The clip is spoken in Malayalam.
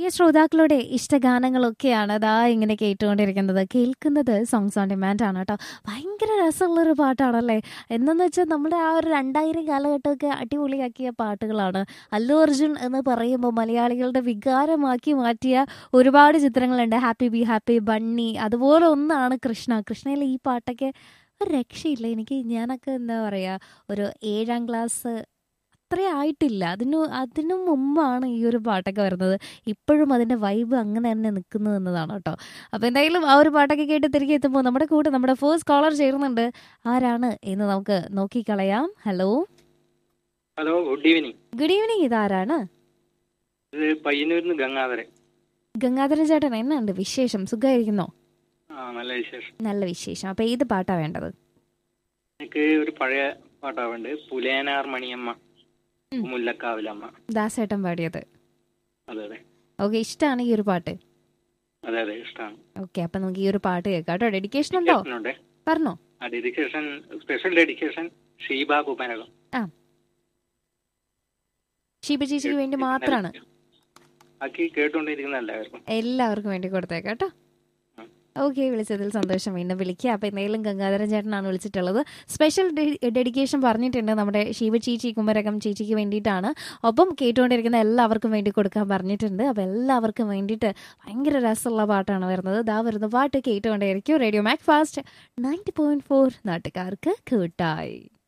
പ്രിയ ശ്രോതാക്കളുടെ ഇഷ്ടഗാനങ്ങളൊക്കെയാണ് അതാ ഇങ്ങനെ കേട്ടുകൊണ്ടിരിക്കുന്നത് കേൾക്കുന്നത് സോങ്സ് ഓൺ ഡിമാൻഡ് ആണ് കേട്ടോ ഭയങ്കര രസമുള്ളൊരു പാട്ടാണല്ലേ എന്നെന്ന് വെച്ചാൽ നമ്മുടെ ആ ഒരു രണ്ടായിരം കാലഘട്ടമൊക്കെ അടിപൊളിയാക്കിയ പാട്ടുകളാണ് അല്ലു അർജുൻ എന്ന് പറയുമ്പോൾ മലയാളികളുടെ വികാരമാക്കി മാറ്റിയ ഒരുപാട് ചിത്രങ്ങളുണ്ട് ഹാപ്പി ബി ഹാപ്പി ബണ്ണി അതുപോലെ ഒന്നാണ് കൃഷ്ണ കൃഷ്ണയിലെ ഈ പാട്ടൊക്കെ ഒരു രക്ഷയില്ല എനിക്ക് ഞാനൊക്കെ എന്താ പറയുക ഒരു ഏഴാം ക്ലാസ് അത്രേ ആയിട്ടില്ല അതിനു അതിനു മുമ്പാണ് ഈ ഒരു പാട്ടൊക്കെ വരുന്നത് ഇപ്പോഴും അതിൻ്റെ വൈബ് അങ്ങനെ തന്നെ നിൽക്കുന്നു എന്നതാണ് കേട്ടോ അപ്പോൾ എന്തായാലും ആ ഒരു പാട്ടൊക്കെ കേട്ട് തിരികെ എത്തുമ്പോൾ നമ്മുടെ കൂടെ നമ്മുടെ ഫേസ്റ്റ് കോളർ ചേരുന്നുണ്ട് ആരാണ് എന്ന് നമുക്ക് നോക്കിക്കളയാം hello hello good evening good evening ഇതാരാണ് ഇത് പയ്യന്നൂരിൽ നിന്ന് ഗംഗാധരൻ ഗംഗാധരൻ ചേട്ടൻ എന്നുണ്ട് വിശേഷം സുഖമായിരിക്കുന്നോ ആ നല്ല വിശേഷം നല്ല വിശേഷം അപ്പോൾ ഏത് പാട്ടാ വേണ്ടത് എനിക്ക് ഒരു പഴയ പാട്ടാവുണ്ട് പുലേനാർ മണിയമ്മ ഉം. മുല്ലക്കാവിലമ്മ ദാസേട്ടൻ പാടിയത് അതെ അതെ ഓക്കെ ഇഷ്ടമാണ് ഈ ഒരു പാട്ട് അതെ അതെ ഇഷ്ടമാണ് ഓക്കെ അപ്പം നമുക്ക് ഈ ഒരു പാട്ട് കേൾക്കാം കേട്ടോ ഡെഡിക്കേഷൻ ഉണ്ടോ ഉണ്ട് പറഞ്ഞോ ആ dedication special dedication Sheeba Kuppanakam Sheeba ചേച്ചിക്ക് വേണ്ടി മാത്രമാണ് ബാക്കി കേട്ടുകൊണ്ടിരിക്കുന്ന എല്ലാവർക്കും എല്ലാവർക്കും വേണ്ടി കൊടുത്തേക്കാം കേട്ടോ ഉം. ഓക്കെ വിളിച്ചതിൽ സന്തോഷം വീണ്ടും വിളിക്കുക അപ്പോൾ എന്തായാലും ഗംഗാധരൻ ചേട്ടനാണ് വിളിച്ചിട്ടുള്ളത് സ്പെഷ്യൽ ഡെഡിക്കേഷൻ പറഞ്ഞിട്ടുണ്ട് നമ്മുടെ ശിവ ചേച്ചി കുമരകം ചേച്ചിക്ക് വേണ്ടിയിട്ടാണ് ഒപ്പം കേട്ടുകൊണ്ടിരിക്കുന്ന എല്ലാവർക്കും വേണ്ടി കൊടുക്കാൻ പറഞ്ഞിട്ടുണ്ട് അപ്പോൾ എല്ലാവർക്കും വേണ്ടിയിട്ട് ഭയങ്കര രസമുള്ള പാട്ടാണ് വരുന്നത് ദാ വരുന്ന പാട്ട് കേട്ടുകൊണ്ടേയിരിക്കും radio Mac Fast ninety point four നാട്ടുകാർക്ക് കൂട്ടായി